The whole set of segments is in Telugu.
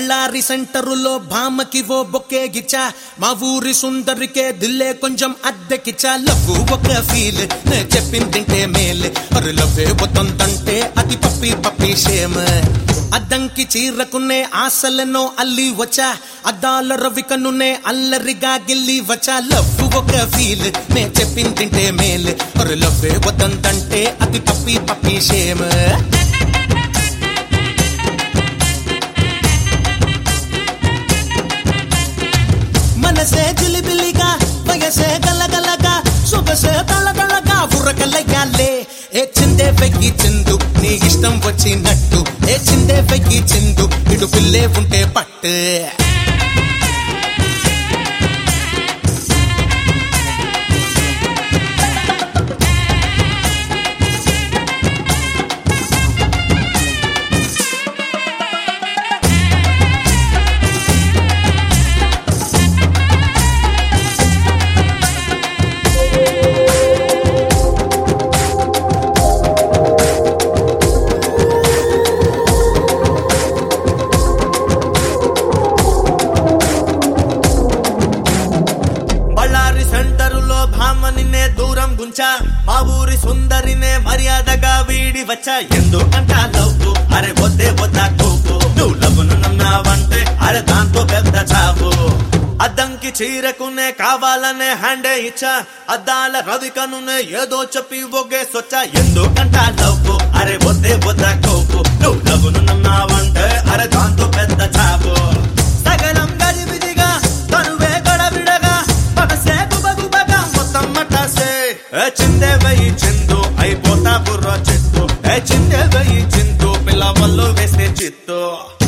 బళ్ళారి సెంటరులో భామకి ఓ బొక్కే గిచ్చా మా ఊరి సుందరికే దిల్లే కొంచెం అద్దెకిచ్చా లవ్వు ఒక ఫీల్ నే చెప్పిందింటే మేల్ అరు లవ్వే వద్దంతంటే అది పప్పి పప్పి షేమ్ అద్దంకి చీరకునే ఆశలెన్నో అల్లి వచ్చా అద్దాల రవికనునే అల్లరిగా గిల్లి వచ్చా లవ్వు ఒక ఫీల్ నే చెప్పిందింటే మేల్ అరు లవ్వే వద్దంతంటే అది పప్పి పప్పి షేమ్ మనసే జిలిబిలిగా వయసే గలగలగా సొగసే తలగలగా ఉరకలయ్యాలే ఏ చిందే వెయ్యి చిందు నీ ఇష్టం వచ్చినట్టు ఏ చిందే వెయ్యి చిందు ఇడు పిల్లే ఉంటే పట్టు బళ్ళారి సెంటరులో భామనినే దూరం గుంచా మా ఊరి సుందరినే మర్యాదగా వీడి వచ్చా ఎందుకంట లవ్వు అరే వద్దే వద్దా కోపు నువ్వు లవ్వును నమ్మావంటే అరే దాంతో పెద్ద చావు అద్దంకి చీరకునే కావాలనే హ్యాండే ఇచ్చా అద్దాల రవికనునే ఏదో చెప్పి ఒగ్గేసొచ్చా ఎందుకంట లవ్వు అరే వద్దే వద్దా కోపు నువ్వు లవ్వును నమ్మావంటే అరే దాంతో పెద్ద చావు సగలం గజిబిజిగా తనువే గడబిడగా మనసే గుబగుబగా మొత్తం మటాసే ఏ చిందే వెయ్యి చిందు అయిపోతా బుర్ర చిత్తు ఏ చిందే వెయ్యి చిందు పిల్ల వల్లు వేసే చిత్తు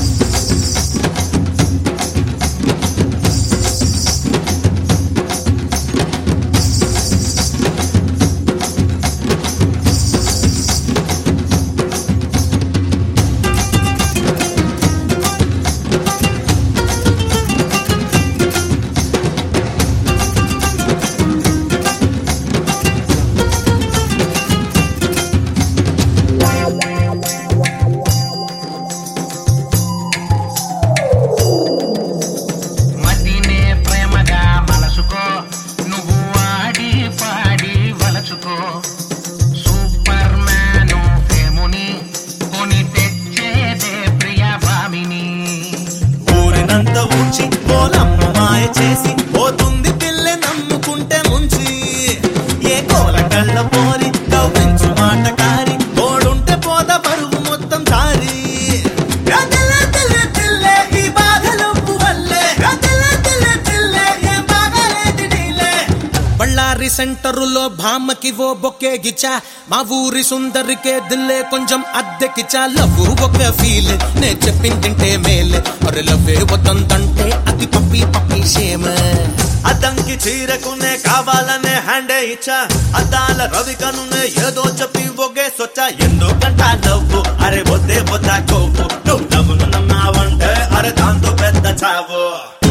మదినే ప్రేమగా మలసుకో నువ్వు ఆడి పాడి వలచుకో సూపర్ మ్యాను ఫేముని కొని తెచ్చేదే ప్రియ భామిని ఊరినంత ఊడ్చి కోలమ్మ మాయ చేసి పోతుంది పిల్లె నమ్ముకుంటే ముంచి ఏ కోల కళ్ళ పోరి కవ్వించు మాట కారి తోడుంటే పోద బరువు మొత్తం సారి ఏ తెల్లే తెల్లే తెల్లే ఈ బాధలొప్పు వల్లే ఏ తెల్లే తెల్లే తెల్లే ఏ బాధలేది నీలే బళ్ళారి సెంటరులో భామకి ఓ బొక్కే గిచ్చా మా ఊరి సుందరికే దిల్లే కొంచెం అద్దెకిచ్చా లవ్వు ఒక ఫీల్ నే చెప్పిందింటే మేల్ అరే లవ్వే వద్దంతంటే అది పప్పి పప్పి షేమ్ అద్దంకి చీరకునే కావాలనే హ్యాండే ఇచ్చా అద్దాల రవికనునే ఏదో చెప్పి ఒగ్గేసొచ్చా ఎందుకంట లవ్వు అరే వద్దే వద్దా కోపు నువ్వు నవ్వును నమ్మావంటే అరే దాంతో పెద్ద చావు